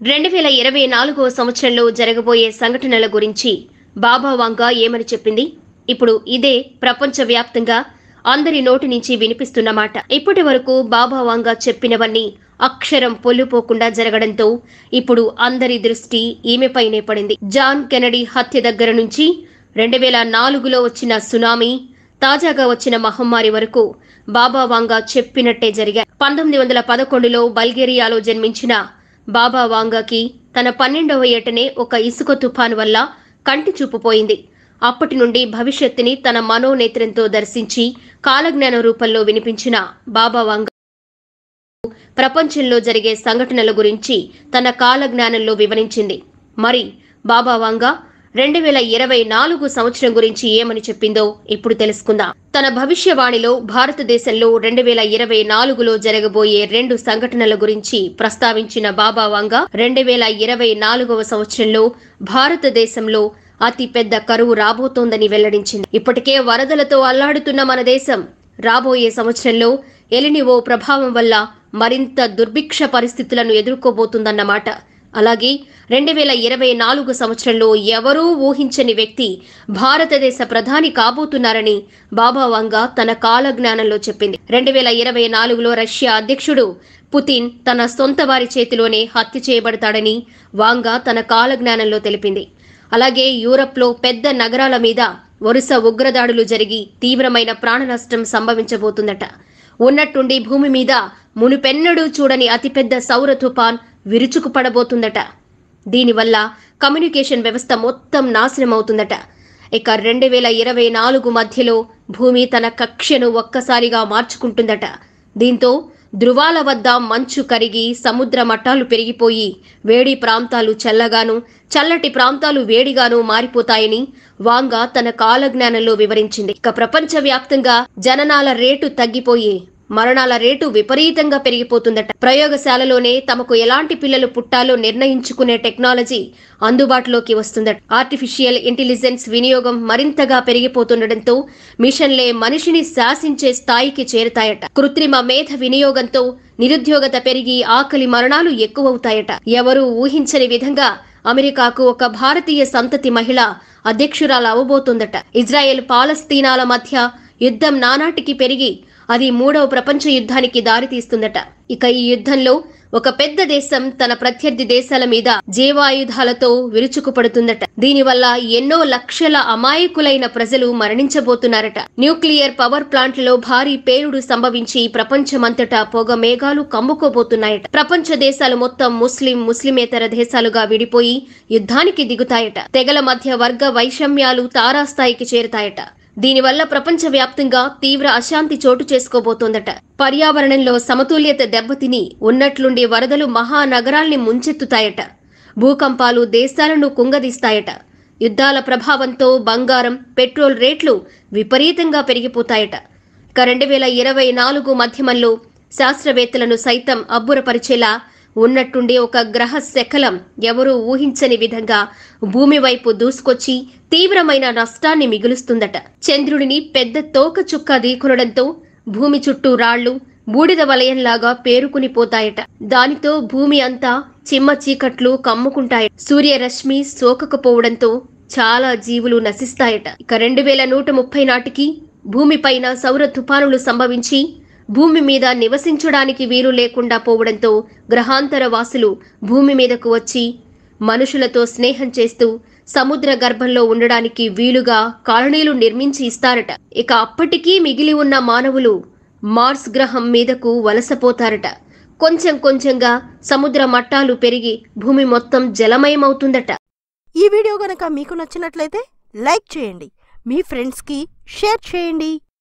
రెండు వేల ఇరవై నాలుగో సంవత్సరంలో జరగబోయే సంఘటనల గురించి బాబా వాంగా ఏమని చెప్పింది ఇప్పుడు ఇదే ప్రపంచవ్యాప్తంగా అందరి నోటి నుంచి వినిపిస్తున్న మాట ఇప్పటి వరకు బాబా వాంగా చెప్పినవన్నీ అక్షరం పొల్లుపోకుండా జరగడంతో ఇప్పుడు అందరి దృష్టి ఈమెపైనే పడింది జాన్ కెనడీ హత్య దగ్గర నుంచి రెండు వేల నాలుగులో వచ్చిన సునామీ తాజాగా వచ్చిన మహమ్మారి వరకు బాబా వాంగా చెప్పినట్టే జరిగాయి పంతొమ్మిది వందల పదకొండులో బల్గేరియాలో జన్మించిన బాబా వాంగాకి తన పన్నెండవ ఏటనే ఒక ఇసుక తుఫాను వల్ల కంటి చూపు పోయింది అప్పటి నుండి భవిష్యత్తుని తన మనోనేత్రంతో దర్శించి కాలజ్ఞాన రూపంలో వినిపించిన బాబా వాంగా ప్రపంచంలో జరిగే సంఘటనల గురించి తన కాలజ్ఞానంలో వివరించింది మరి బాబా వాంగా రెండు వేల ఇరవై నాలుగు సంవత్సరం గురించి ఏమని చెప్పిందో ఇప్పుడు తెలుసుకుందాం తన భవిష్యవాణిలో భారతదేశంలో రెండు వేల ఇరవై నాలుగులో జరగబోయే రెండు సంఘటనల గురించి ప్రస్తావించిన బాబా వాంగా రెండు వేల ఇరవై నాలుగవ సంవత్సరంలో భారతదేశంలో అతి పెద్ద కరువు రాబోతోందని వెల్లడించింది ఇప్పటికే వరదలతో అల్లాడుతున్న మన దేశం రాబోయే సంవత్సరంలో ఎలినివో ప్రభావం వల్ల మరింత దుర్భిక్ష పరిస్థితులను ఎదుర్కోబోతుందన్నమాట అలాగే రెండు వేల ఇరవై నాలుగు సంవత్సరంలో ఎవరూ ఊహించని వ్యక్తి భారతదేశ ప్రధాని కాబోతున్నారని బాబా వాంగా తన కాలజ్ఞానంలో చెప్పింది రెండు వేల ఇరవై నాలుగులో రష్యా అధ్యక్షుడు పుతిన్ తన సొంత వారి చేతిలోనే హత్య చేయబడతాడని వాంగా తన కాలజ్ఞానంలో తెలిపింది అలాగే యూరప్లో పెద్ద నగరాల మీద వరుస ఉగ్రదాడులు జరిగి తీవ్రమైన ప్రాణ నష్టం సంభవించబోతుందట ఉన్నట్టుండి భూమి మీద మునుపెన్నడూ చూడని అతిపెద్ద సౌర తుఫాన్ విరుచుకుపడబోతుందట దీనివల్ల కమ్యూనికేషన్ వ్యవస్థ మొత్తం నాశనమవుతుందట ఇక రెండు వేల ఇరవై నాలుగు మధ్యలో భూమి తన కక్ష్యను ఒక్కసారిగా మార్చుకుంటుందట దీంతో ధృవాల వద్ద మంచు కరిగి సముద్ర మట్టాలు పెరిగిపోయి వేడి ప్రాంతాలు చల్లగాను చల్లటి ప్రాంతాలు వేడిగాను మారిపోతాయని వాంగా తన కాలజ్ఞానంలో వివరించింది ఇక ప్రపంచవ్యాప్తంగా జననాల రేటు తగ్గిపోయి మరణాల రేటు విపరీతంగా పెరిగిపోతుందట ప్రయోగశాలలోనే తమకు ఎలాంటి పిల్లలు పుట్టాలో నిర్ణయించుకునే టెక్నాలజీ అందుబాటులోకి వస్తుందట ఆర్టిఫిషియల్ ఇంటెలిజెన్స్ వినియోగం మరింతగా పెరిగిపోతుండటంతో మిషన్లే మనిషిని శాసించే స్థాయికి చేరుతాయట కృత్రిమ మేధ వినియోగంతో నిరుద్యోగత పెరిగి ఆకలి మరణాలు ఎక్కువవుతాయట ఎవరూ ఊహించని విధంగా అమెరికాకు ఒక భారతీయ సంతతి మహిళ అధ్యక్షురాలు అవబోతోందట ఇజ్రాయెల్ పాలస్తీనాల మధ్య యుద్ధం నానాటికి పెరిగి అది మూడవ ప్రపంచ యుద్ధానికి దారితీస్తుందట ఇక ఈ యుద్ధంలో ఒక పెద్ద దేశం తన ప్రత్యర్థి దేశాల మీద జీవాయుధాలతో విరుచుకుపడుతుందట దీనివల్ల ఎన్నో లక్షల అమాయకులైన ప్రజలు మరణించబోతున్నారట న్యూక్లియర్ పవర్ ప్లాంట్లలో భారీ పేలుడు సంభవించి ప్రపంచమంతటా పొగ మేఘాలు కమ్ముకోబోతున్నాయట ప్రపంచ దేశాలు మొత్తం ముస్లిం ముస్లిమేతర దేశాలుగా విడిపోయి యుద్ధానికి దిగుతాయట తెగల మధ్య వర్గ వైషమ్యాలు తారాస్థాయికి చేరుతాయట దీనివల్ల ప్రపంచవ్యాప్తంగా తీవ్ర అశాంతి చోటు చేసుకోబోతోందట పర్యావరణంలో సమతుల్యత దెబ్బతిని ఉన్నట్లుండి వరదలు మహానగరాల్ని ముంచెత్తుతాయట భూకంపాలు దేశాలను కుంగదీస్తాయట యుద్ధాల ప్రభావంతో బంగారం పెట్రోల్ రేట్లు విపరీతంగా పెరిగిపోతాయట ఇక రెండు వేల ఇరవై నాలుగు మధ్యమంలో శాస్త్రవేత్తలను సైతం అబ్బురపరిచేలా ఉన్నట్టుండి ఒక గ్రహ శకలం ఎవరూ ఊహించని విధంగా భూమి వైపు దూసుకొచ్చి తీవ్రమైన నష్టాన్ని మిగులుస్తుందట చంద్రుడిని పెద్ద తోక చుక్క దీకొనడంతో భూమి చుట్టూ రాళ్లు బూడిద వలయంలాగా పేరుకుని పోతాయట దానితో భూమి అంతా చిమ్మ చీకట్లు కమ్ముకుంటాయట సూర్యరశ్మి సోకకపోవడంతో చాలా జీవులు నశిస్తాయట ఇక రెండు వేల నూట ముప్పై నాటికి భూమిపైన సౌర తుఫానులు సంభవించి భూమి మీద నివసించడానికి వీలు లేకుండా పోవడంతో గ్రహాంతర వాసులు భూమి మీదకు వచ్చి మనుషులతో స్నేహం చేస్తూ సముద్ర గర్భంలో ఉండడానికి వీలుగా కాలనీలు నిర్మించి ఇస్తారట ఇక అప్పటికీ మిగిలి ఉన్న మానవులు మార్స్ గ్రహం మీదకు వలసపోతారట కొంచెం కొంచెంగా సముద్ర మట్టాలు పెరిగి భూమి మొత్తం జలమయమవుతుందట ఈ వీడియో గనక మీకు నచ్చినట్లయితే లైక్ చేయండి మీ ఫ్రెండ్స్కి షేర్ చేయండి